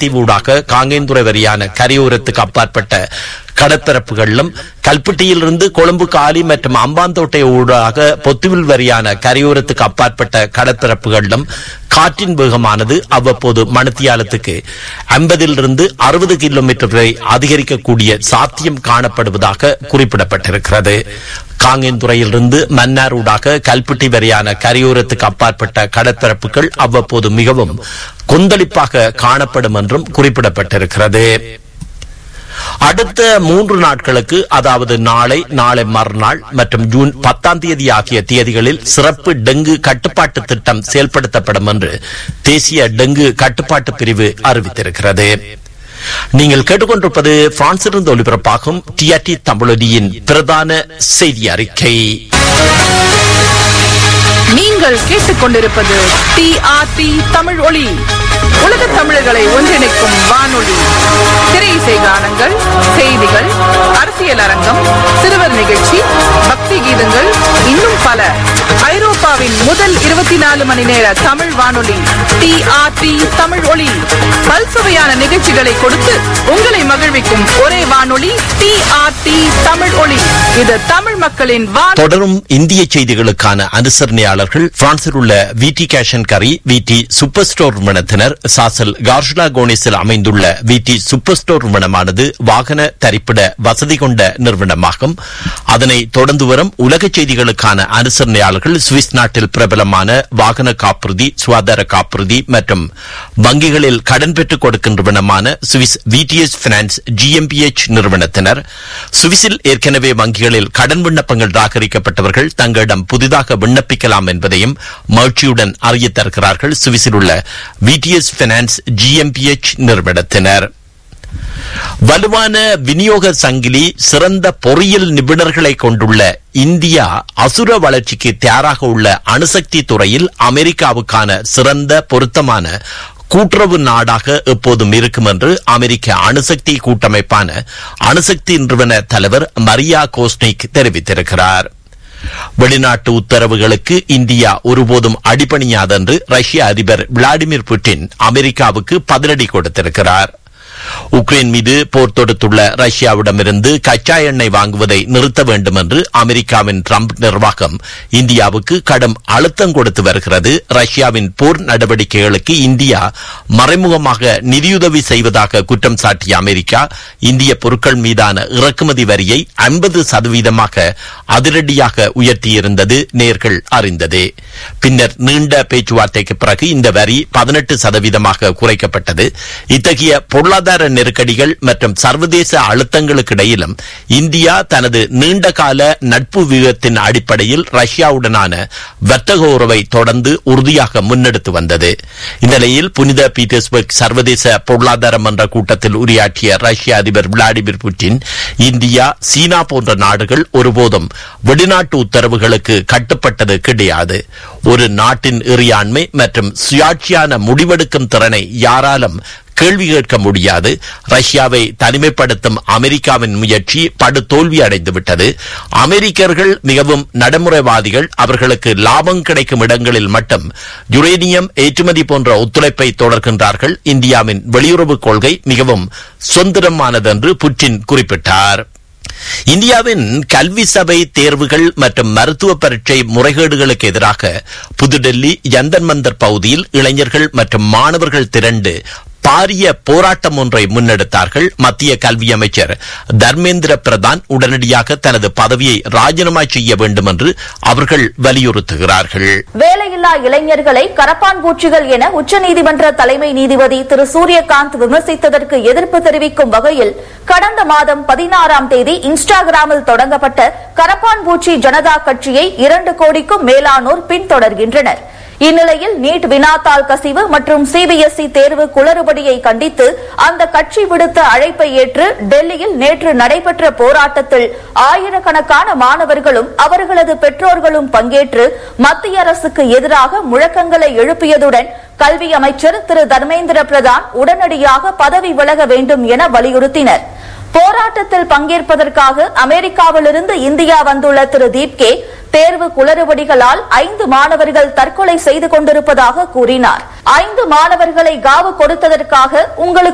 முல்லைத்தீவூடாக காங்கேந்துறை வரியான கரையோரத்துக்கு அப்பாற்பட்ட கடற்பரப்புகளிலும் கல்பட்டியிலிருந்து கொழும்பு காலி மற்றும் அம்பாந்தோட்டை ஊடாக பொத்துவில் வரியான கரையோரத்துக்கு அப்பாற்பட்ட கடற்பரப்புகளிலும் காற்றின் வேகமானது அவ்வப்போது மணித்தியாலத்துக்கு ஐம்பதிலிருந்து அறுபது கிலோமீட்டர் வரை அதிகரிக்கக்கூடிய சாத்தியம் காணப்படுவதாக குறிப்பிடப்பட்டிருக்கிறது காங்கேந்துறையிலிருந்து மன்னார் ஊடாக கல்பட்டி வரையான கரையோரத்துக்கு அப்பாற்பட்ட கடற்பரப்புகள் அவ்வப்போது மிகவும் கொந்தளிப்பாக காணப்படும் என்றும் குறிப்பிடப்பட்டிருக்கிறது அடுத்த மூன்று நாட்களுக்கு அதாவது நாளை நாளை மறுநாள் மற்றும் ஜூன் பத்தாம் தேதி ஆகிய தேதிகளில் சிறப்பு டெங்கு கட்டுப்பாட்டு திட்டம் செயல்படுத்தப்படும் என்று தேசிய டெங்கு கட்டுப்பாட்டு பிரிவு அறிவித்திருக்கிறது நீங்கள் கேட்டுக்கொண்டிருப்பது பிரான்சிலிருந்து ஒலிபரப்பாகும் டிஆர்டி தமிழொலியின் பிரதான செய்தி அறிக்கை நீங்கள் கேட்டுக்கொண்டிருப்பது டிஆர்டி தமிழ் ஒளி உலக தமிழர்களை ஒன்றிணைக்கும் வானொலி திரை இசை கானங்கள் செய்திகள் அரசியல் அரங்கம் சிறுவர் நிகழ்ச்சி பக்தி கீதங்கள் இன்னும் பல ஐரோப்பாவின் முதல் இருபத்தி நாலு மணி நேர தமிழ் வானொலி டிஆர்டி தமிழ் ஒளி பல்சுவையான நிகழ்ச்சிகளை கொடுத்து உங்களை மகிழ்விக்கும் ஒரே வானொலி டிஆர்டி தமிழ் ஒளி இது தமிழ் மக்களின் வானொலி தொடரும் இந்திய செய்திகளுக்கான அனுசரணையாளர்கள் பிரான்சில் உள்ள விடி கேஷன் கரி விடி சூப்பர் ஸ்டோர் நிறுவனத்தினர் சாசல் கார்ஷுலா கோனிஸில் அமைந்துள்ள விடி சூப்பர் ஸ்டோர் நிறுவனமானது வாகன தரிப்பிட வசதி கொண்ட நிறுவனமாகும் அதனை தொடர்ந்து வரும் உலக செய்திகளுக்கான அனுசரணையாளர்கள் சுவிஸ் நாட்டில் பிரபலமான வாகன காப்புறுதி சுகாதார காப்புறுதி மற்றும் வங்கிகளில் கடன் பெற்றுக் கொடுக்கும் நிறுவனமான சுவிஸ் விடிஎஸ் பினான்ஸ் ஜிஎம்பிஎச் நிறுவனத்தினர் சுவிஸில் ஏற்கனவே வங்கிகளில் கடன் விண்ணப்பங்கள் ராகரிக்கப்பட்டவர்கள் தங்களிடம் புதிதாக விண்ணப்பிக்கலாம் என்பதையும் மகிழ்ச்சியுடன் அறியத் தருகிறார்கள் சுவிஸில் உள்ள விடிஎஸ் பினான்ஸ் ஜிஎம்பிஎச் நிறுவனத்தினர் வலுவான விநியோக சங்கிலி சிறந்த பொறியியல் நிபுணர்களை கொண்டுள்ள இந்தியா அசுர வளர்ச்சிக்கு தயாராக உள்ள அணுசக்தி துறையில் அமெரிக்காவுக்கான சிறந்த பொருத்தமான கூட்டுறவு நாடாக எப்போதும் இருக்கும் என்று அமெரிக்க அணுசக்தி கூட்டமைப்பான அணுசக்தி நிறுவன தலைவர் மரியா கோஸ்னிக் தெரிவித்திருக்கிறார் வெளிநாட்டு உத்தரவுகளுக்கு இந்தியா ஒருபோதும் அடிபணியாதென்று ரஷ்ய அதிபர் விளாடிமிர் புட்டின் அமெரிக்காவுக்கு பதிலடி கொடுத்திருக்கிறார் உக்ரைன் மீது போர் தொடுத்துள்ள ரஷ்யாவிடமிருந்து கச்சா எண்ணெய் வாங்குவதை நிறுத்த வேண்டும் என்று அமெரிக்காவின் ட்ரம்ப் நிர்வாகம் இந்தியாவுக்கு கடும் அழுத்தம் கொடுத்து வருகிறது ரஷ்யாவின் போர் நடவடிக்கைகளுக்கு இந்தியா மறைமுகமாக நிதியுதவி செய்வதாக குற்றம் சாட்டிய அமெரிக்கா இந்திய பொருட்கள் மீதான இறக்குமதி வரியை ஐம்பது சதவீதமாக அதிரடியாக உயர்த்தியிருந்தது நேர்கள் அறிந்ததே பின்னர் நீண்ட பேச்சுவார்த்தைக்கு பிறகு இந்த வரி பதினெட்டு சதவீதமாக குறைக்கப்பட்டது இத்தகைய பொருளாதார நெருக்கடிகள் மற்றும் சர்வதேச அழுத்தங்களுக்கு இடையிலும் இந்தியா தனது நீண்டகால நட்பு வியூகத்தின் அடிப்படையில் ரஷ்யாவுடனான வர்த்தக உறவை தொடர்ந்து உறுதியாக முன்னெடுத்து வந்தது இந்த நிலையில் புனித பீட்டர்ஸ்பர்க் சர்வதேச பொருளாதார மன்ற கூட்டத்தில் உரையாற்றிய ரஷ்ய அதிபர் விளாடிமிர் புட்டின் இந்தியா சீனா போன்ற நாடுகள் ஒருபோதும் வெளிநாட்டு உத்தரவுகளுக்கு கட்டுப்பட்டது கிடையாது ஒரு நாட்டின் இறையாண்மை மற்றும் சுயாட்சியான முடிவெடுக்கும் திறனை யாராலும் கேள்வி கேட்க முடியாது ரஷ்யாவை தனிமைப்படுத்தும் அமெரிக்காவின் முயற்சி படு தோல்வி அடைந்துவிட்டது அமெரிக்கர்கள் மிகவும் நடைமுறைவாதிகள் அவர்களுக்கு லாபம் கிடைக்கும் இடங்களில் மட்டும் யுரேனியம் ஏற்றுமதி போன்ற ஒத்துழைப்பை தொடர்கின்றார்கள் இந்தியாவின் வெளியுறவு கொள்கை மிகவும் சுதந்திரமானது என்று புட்டின் குறிப்பிட்டார் இந்தியாவின் கல்வி சபை தேர்வுகள் மற்றும் மருத்துவ பரீட்சை முறைகேடுகளுக்கு எதிராக புதுடெல்லி யந்தன் மந்தர் பகுதியில் இளைஞர்கள் மற்றும் மாணவர்கள் திரண்டு பாரிய போராட்டம் ஒன்றை முன்னெடுத்தார்கள் மத்திய கல்வி அமைச்சர் தர்மேந்திர பிரதான் உடனடியாக தனது பதவியை ராஜினாமா செய்ய வேண்டும் என்று அவர்கள் வலியுறுத்துகிறார்கள் வேலையில்லா இளைஞர்களை கரப்பான் பூச்சிகள் என உச்சநீதிமன்ற தலைமை நீதிபதி திரு சூரியகாந்த் விமர்சித்ததற்கு எதிர்ப்பு தெரிவிக்கும் வகையில் கடந்த மாதம் பதினாறாம் தேதி இன்ஸ்டாகிராமில் தொடங்கப்பட்ட கரப்பான் பூச்சி ஜனதா கட்சியை இரண்டு கோடிக்கும் மேலானோர் பின்தொடர்கின்றனர் இந்நிலையில் நீட் வினாத்தாள் கசிவு மற்றும் சிபிஎஸ்இ தேர்வு குளறுபடியை கண்டித்து அந்த கட்சி விடுத்த அழைப்பை ஏற்று டெல்லியில் நேற்று நடைபெற்ற போராட்டத்தில் ஆயிரக்கணக்கான மாணவர்களும் அவர்களது பெற்றோர்களும் பங்கேற்று மத்திய அரசுக்கு எதிராக முழக்கங்களை எழுப்பியதுடன் கல்வி அமைச்சர் திரு தர்மேந்திர பிரதான் உடனடியாக பதவி விலக வேண்டும் என வலியுறுத்தினர் போராட்டத்தில் பங்கேற்பதற்காக அமெரிக்காவிலிருந்து இந்தியா வந்துள்ள திரு தீப்கே தேர்வு குளறுபடிகளால் ஐந்து மாணவர்கள் தற்கொலை செய்து கொண்டிருப்பதாக கூறினார் ஐந்து மாணவர்களை காவு கொடுத்ததற்காக உங்களுக்கு